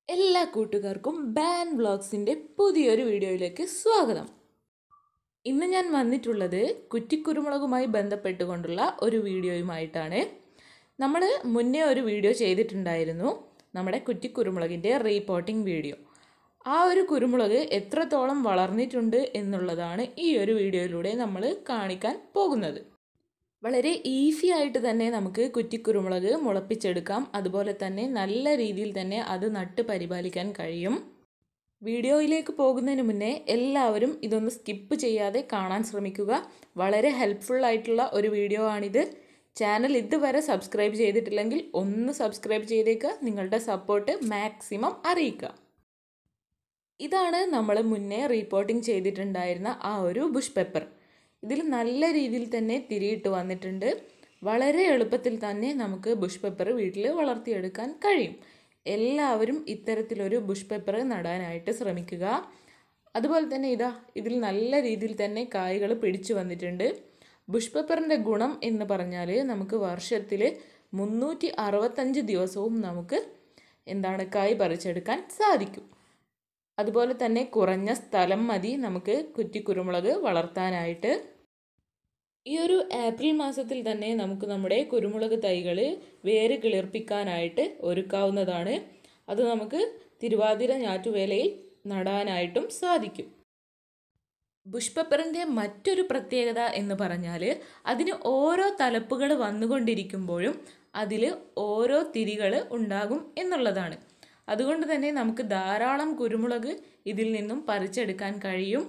എല്ലാ കൂട്ടുകാർക്കും ബാൻ വ്ളോഗ്സിൻ്റെ പുതിയൊരു വീഡിയോയിലേക്ക് സ്വാഗതം ഇന്ന് ഞാൻ വന്നിട്ടുള്ളത് കുറ്റിക്കുരുമുളകുമായി ബന്ധപ്പെട്ടുകൊണ്ടുള്ള ഒരു വീഡിയോയുമായിട്ടാണ് നമ്മൾ മുന്നേ ഒരു വീഡിയോ ചെയ്തിട്ടുണ്ടായിരുന്നു നമ്മുടെ കുറ്റിക്കുരുമുളകിൻ്റെ റീപോർട്ടിംഗ് വീഡിയോ ആ ഒരു കുരുമുളക് എത്രത്തോളം വളർന്നിട്ടുണ്ട് എന്നുള്ളതാണ് ഈ ഒരു വീഡിയോയിലൂടെ നമ്മൾ കാണിക്കാൻ പോകുന്നത് വളരെ ഈസി ആയിട്ട് തന്നെ നമുക്ക് കുറ്റിക്കുരുമുളക് മുളപ്പിച്ചെടുക്കാം അതുപോലെ തന്നെ നല്ല രീതിയിൽ തന്നെ അത് നട്ട് പരിപാലിക്കാൻ കഴിയും വീഡിയോയിലേക്ക് പോകുന്നതിന് മുന്നേ എല്ലാവരും ഇതൊന്ന് സ്കിപ്പ് ചെയ്യാതെ കാണാൻ ശ്രമിക്കുക വളരെ ഹെൽപ്ഫുൾ ആയിട്ടുള്ള ഒരു വീഡിയോ ആണിത് ചാനൽ ഇതുവരെ സബ്സ്ക്രൈബ് ചെയ്തിട്ടില്ലെങ്കിൽ ഒന്ന് സബ്സ്ക്രൈബ് ചെയ്തേക്കുക നിങ്ങളുടെ സപ്പോർട്ട് മാക്സിമം അറിയിക്കുക ഇതാണ് നമ്മൾ മുന്നേ റിപ്പോർട്ടിംഗ് ചെയ്തിട്ടുണ്ടായിരുന്ന ആ ഒരു ബുഷ് പെപ്പർ ഇതിൽ നല്ല രീതിയിൽ തന്നെ തിരിയിട്ട് വന്നിട്ടുണ്ട് വളരെ എളുപ്പത്തിൽ തന്നെ നമുക്ക് ബുഷ് പെപ്പർ വീട്ടിൽ വളർത്തിയെടുക്കാൻ കഴിയും എല്ലാവരും ഇത്തരത്തിലൊരു ബുഷ് പെപ്പർ നടാനായിട്ട് ശ്രമിക്കുക അതുപോലെ തന്നെ ഇതാ ഇതിൽ നല്ല രീതിയിൽ തന്നെ കായ്കൾ പിടിച്ചു വന്നിട്ടുണ്ട് ബുഷ് പെപ്പറിൻ്റെ ഗുണം എന്ന് പറഞ്ഞാൽ നമുക്ക് വർഷത്തിൽ മുന്നൂറ്റി അറുപത്തഞ്ച് ദിവസവും നമുക്ക് എന്താണ് കായ് പറിച്ചെടുക്കാൻ സാധിക്കും അതുപോലെ തന്നെ കുറഞ്ഞ സ്ഥലം മതി നമുക്ക് കുറ്റിക്കുരുമുളക് വളർത്താനായിട്ട് ഈ ഒരു ഏപ്രിൽ മാസത്തിൽ തന്നെ നമുക്ക് നമ്മുടെ കുരുമുളക് തൈകൾ വേര് കിളിർപ്പിക്കാനായിട്ട് ഒരുക്കാവുന്നതാണ് അത് നമുക്ക് തിരുവാതിര ഞാറ്റുവേലയിൽ നടാനായിട്ടും സാധിക്കും ബുഷ് പെപ്പറിൻ്റെ മറ്റൊരു പ്രത്യേകത എന്ന് പറഞ്ഞാൽ അതിന് ഓരോ തലപ്പുകൾ വന്നുകൊണ്ടിരിക്കുമ്പോഴും അതിൽ ഓരോ തിരികൾ ഉണ്ടാകും എന്നുള്ളതാണ് അതുകൊണ്ട് തന്നെ നമുക്ക് ധാരാളം കുരുമുളക് ഇതിൽ നിന്നും പറിച്ചെടുക്കാൻ കഴിയും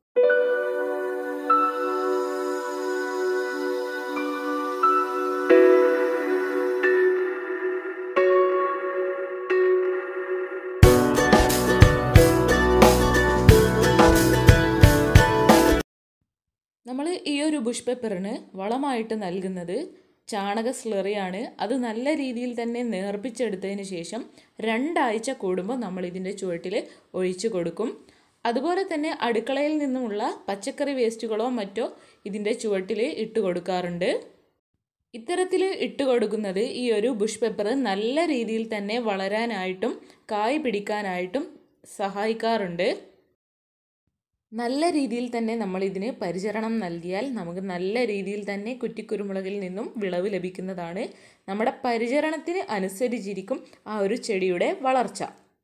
നമ്മൾ ഈ ഒരു ബുഷ് പെപ്പറിന് വളമായിട്ട് നൽകുന്നത് ചാണക സ്ലറിയാണ് അത് നല്ല രീതിയിൽ തന്നെ നേർപ്പിച്ചെടുത്തതിന് ശേഷം രണ്ടാഴ്ച കൂടുമ്പോൾ നമ്മൾ ഇതിൻ്റെ ചുവട്ടിൽ ഒഴിച്ചു കൊടുക്കും അതുപോലെ തന്നെ അടുക്കളയിൽ നിന്നുമുള്ള പച്ചക്കറി വേസ്റ്റുകളോ മറ്റോ ഇതിൻ്റെ ചുവട്ടിൽ ഇട്ട് കൊടുക്കാറുണ്ട് ഇത്തരത്തിൽ ഇട്ട് കൊടുക്കുന്നത് ഈ ഒരു ബുഷ് പെപ്പർ നല്ല രീതിയിൽ തന്നെ വളരാനായിട്ടും കായ് പിടിക്കാനായിട്ടും സഹായിക്കാറുണ്ട് നല്ല രീതിയിൽ തന്നെ നമ്മൾ ഇതിന് പരിചരണം നൽകിയാൽ നമുക്ക് നല്ല രീതിയിൽ തന്നെ കുറ്റിക്കുരുമുളകിൽ നിന്നും വിളവ് ലഭിക്കുന്നതാണ് നമ്മുടെ പരിചരണത്തിന് അനുസരിച്ചിരിക്കും ആ ഒരു ചെടിയുടെ വളർച്ച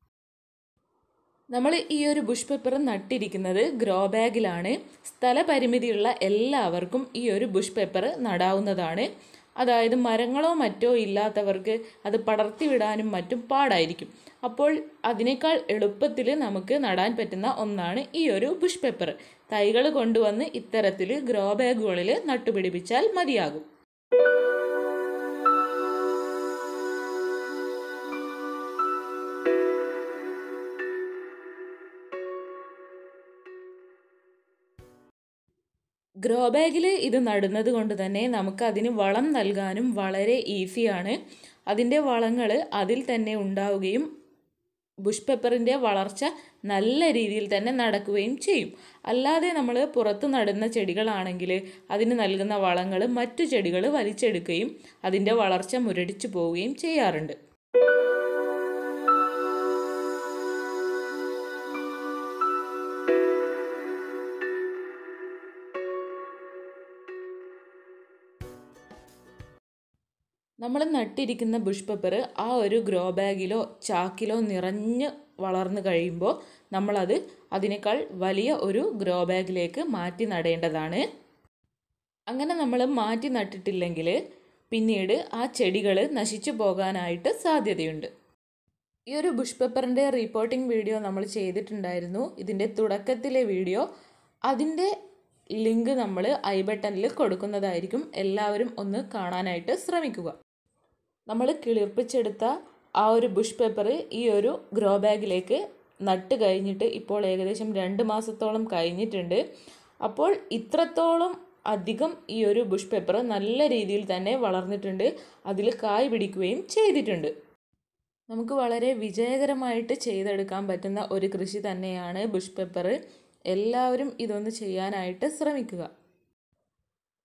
നമ്മൾ ഈ ഒരു ബുഷ് പെപ്പർ നട്ടിരിക്കുന്നത് ഗ്രോ ബാഗിലാണ് സ്ഥലപരിമിതിയുള്ള എല്ലാവർക്കും ഈ ഒരു ബുഷ് പെപ്പർ നടാവുന്നതാണ് അതായത് മരങ്ങളോ മറ്റോ ഇല്ലാത്തവർക്ക് അത് പടർത്തിവിടാനും മറ്റും പാടായിരിക്കും അപ്പോൾ അതിനേക്കാൾ എളുപ്പത്തിൽ നമുക്ക് നടാൻ പറ്റുന്ന ഒന്നാണ് ഈ ഒരു ബുഷ് പെപ്പർ തൈകൾ കൊണ്ടുവന്ന് ഇത്തരത്തിൽ ഗ്രോ ബാഗുകളിൽ നട്ടുപിടിപ്പിച്ചാൽ മതിയാകും ഗ്രോ ബാഗിൽ ഇത് നടുന്നത് കൊണ്ട് തന്നെ നമുക്ക് അതിന് വളം നൽകാനും വളരെ ഈസിയാണ് അതിൻ്റെ വളങ്ങൾ അതിൽ തന്നെ ഉണ്ടാവുകയും ബുഷ് പെപ്പറിൻ്റെ വളർച്ച നല്ല രീതിയിൽ തന്നെ നടക്കുകയും ചെയ്യും അല്ലാതെ നമ്മൾ പുറത്ത് നടുന്ന ചെടികളാണെങ്കിൽ അതിന് നൽകുന്ന വളങ്ങൾ മറ്റു ചെടികൾ വലിച്ചെടുക്കുകയും അതിൻ്റെ വളർച്ച മുരടിച്ചു പോവുകയും ചെയ്യാറുണ്ട് നമ്മൾ നട്ടിരിക്കുന്ന ബുഷ് പെപ്പർ ആ ഒരു ഗ്രോ ബാഗിലോ ചാക്കിലോ നിറഞ്ഞ് വളർന്നു കഴിയുമ്പോൾ നമ്മളത് അതിനേക്കാൾ വലിയ ഒരു ഗ്രോ ബാഗിലേക്ക് മാറ്റി നടേണ്ടതാണ് അങ്ങനെ നമ്മൾ മാറ്റി നട്ടിട്ടില്ലെങ്കിൽ പിന്നീട് ആ ചെടികൾ നശിച്ചു പോകാനായിട്ട് സാധ്യതയുണ്ട് ഈ ഒരു ബുഷ് പെപ്പറിൻ്റെ റിപ്പോർട്ടിംഗ് വീഡിയോ നമ്മൾ ചെയ്തിട്ടുണ്ടായിരുന്നു ഇതിൻ്റെ തുടക്കത്തിലെ വീഡിയോ അതിൻ്റെ ലിങ്ക് നമ്മൾ ഐ ബട്ടണിൽ കൊടുക്കുന്നതായിരിക്കും എല്ലാവരും ഒന്ന് കാണാനായിട്ട് ശ്രമിക്കുക നമ്മൾ കിളിർപ്പിച്ചെടുത്ത ആ ഒരു ബുഷ് പേപ്പർ ഈ ഒരു ഗ്രോ ബാഗിലേക്ക് നട്ട് കഴിഞ്ഞിട്ട് ഇപ്പോൾ ഏകദേശം രണ്ട് മാസത്തോളം കഴിഞ്ഞിട്ടുണ്ട് അപ്പോൾ ഇത്രത്തോളം അധികം ഈ ഒരു ബുഷ് പേപ്പർ നല്ല രീതിയിൽ തന്നെ വളർന്നിട്ടുണ്ട് അതിൽ കായ് പിടിക്കുകയും ചെയ്തിട്ടുണ്ട് നമുക്ക് വളരെ വിജയകരമായിട്ട് ചെയ്തെടുക്കാൻ പറ്റുന്ന ഒരു കൃഷി തന്നെയാണ് ബുഷ് പെപ്പർ എല്ലാവരും ഇതൊന്ന് ചെയ്യാനായിട്ട് ശ്രമിക്കുക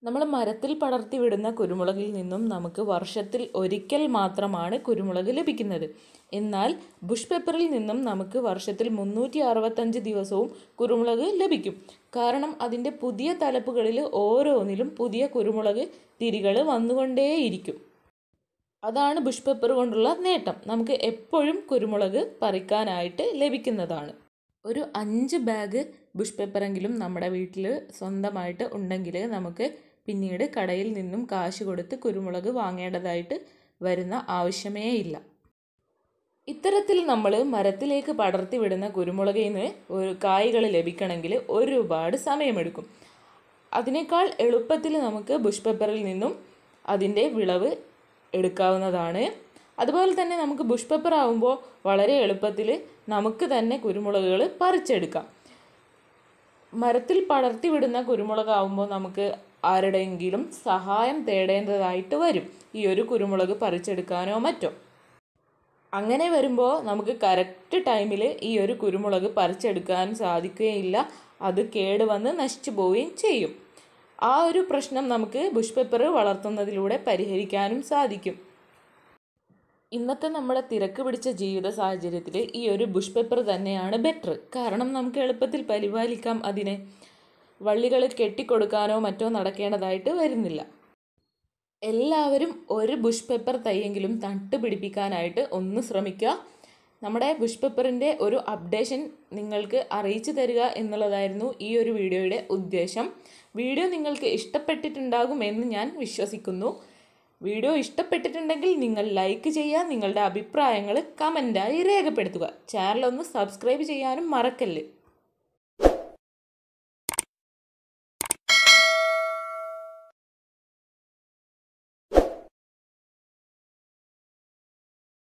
നമ്മൾ മരത്തിൽ പടർത്തി വിടുന്ന കുരുമുളകിൽ നിന്നും നമുക്ക് വർഷത്തിൽ ഒരിക്കൽ മാത്രമാണ് കുരുമുളക് ലഭിക്കുന്നത് എന്നാൽ ബുഷ് പെപ്പറിൽ നിന്നും നമുക്ക് വർഷത്തിൽ മുന്നൂറ്റി അറുപത്തഞ്ച് ദിവസവും കുരുമുളക് ലഭിക്കും കാരണം അതിൻ്റെ പുതിയ തലപ്പുകളിൽ ഓരോന്നിലും പുതിയ കുരുമുളക് തിരികൾ വന്നുകൊണ്ടേയിരിക്കും അതാണ് ബുഷ് പെപ്പർ കൊണ്ടുള്ള നേട്ടം നമുക്ക് എപ്പോഴും കുരുമുളക് പറിക്കാനായിട്ട് ലഭിക്കുന്നതാണ് ഒരു അഞ്ച് ബാഗ് ബുഷ് പെപ്പറെങ്കിലും നമ്മുടെ വീട്ടിൽ സ്വന്തമായിട്ട് ഉണ്ടെങ്കിൽ നമുക്ക് പിന്നീട് കടയിൽ നിന്നും കാശ് കൊടുത്ത് കുരുമുളക് വാങ്ങേണ്ടതായിട്ട് വരുന്ന ആവശ്യമേ ഇല്ല ഇത്തരത്തിൽ നമ്മൾ മരത്തിലേക്ക് പടർത്തി വിടുന്ന കുരുമുളകിൽ നിന്ന് ഒരു കായ്കൾ ലഭിക്കണമെങ്കിൽ ഒരുപാട് സമയമെടുക്കും അതിനേക്കാൾ എളുപ്പത്തിൽ നമുക്ക് ബുഷ് പെപ്പറിൽ നിന്നും അതിൻ്റെ വിളവ് എടുക്കാവുന്നതാണ് അതുപോലെ തന്നെ നമുക്ക് ബുഷ് പെപ്പർ ആകുമ്പോൾ വളരെ എളുപ്പത്തിൽ നമുക്ക് തന്നെ കുരുമുളകുകൾ പറിച്ചെടുക്കാം മരത്തിൽ പടർത്തി വിടുന്ന കുരുമുളകാവുമ്പോൾ നമുക്ക് ആരുടെയെങ്കിലും സഹായം തേടേണ്ടതായിട്ട് വരും ഈ ഒരു കുരുമുളക് പറിച്ചെടുക്കാനോ മറ്റോ അങ്ങനെ വരുമ്പോൾ നമുക്ക് കറക്റ്റ് ടൈമിൽ ഈ ഒരു കുരുമുളക് പറിച്ചെടുക്കാൻ സാധിക്കുകയില്ല അത് കേടുവന്ന് നശിച്ചു പോവുകയും ചെയ്യും ആ ഒരു പ്രശ്നം നമുക്ക് ബുഷ് പെപ്പർ വളർത്തുന്നതിലൂടെ പരിഹരിക്കാനും സാധിക്കും ഇന്നത്തെ നമ്മുടെ തിരക്ക് പിടിച്ച ജീവിത സാഹചര്യത്തിൽ ഈ ഒരു ബുഷ് പെപ്പർ തന്നെയാണ് ബെറ്റർ കാരണം നമുക്ക് എളുപ്പത്തിൽ പരിപാലിക്കാം അതിനെ വള്ളികൾ കെട്ടിക്കൊടുക്കാനോ മറ്റോ നടക്കേണ്ടതായിട്ട് വരുന്നില്ല എല്ലാവരും ഒരു ബുഷ് പെപ്പർ തൈയെങ്കിലും തട്ട് പിടിപ്പിക്കാനായിട്ട് ഒന്ന് ശ്രമിക്കുക നമ്മുടെ ബുഷ് പെപ്പറിൻ്റെ ഒരു അപ്ഡേഷൻ നിങ്ങൾക്ക് അറിയിച്ചു തരിക എന്നുള്ളതായിരുന്നു ഈ ഒരു വീഡിയോയുടെ ഉദ്ദേശം വീഡിയോ നിങ്ങൾക്ക് ഇഷ്ടപ്പെട്ടിട്ടുണ്ടാകും എന്ന് ഞാൻ വിശ്വസിക്കുന്നു വീഡിയോ ഇഷ്ടപ്പെട്ടിട്ടുണ്ടെങ്കിൽ നിങ്ങൾ ലൈക്ക് ചെയ്യുക നിങ്ങളുടെ അഭിപ്രായങ്ങൾ കമൻറ്റായി രേഖപ്പെടുത്തുക ചാനൽ ഒന്ന് സബ്സ്ക്രൈബ് ചെയ്യാനും മറക്കല്ലേ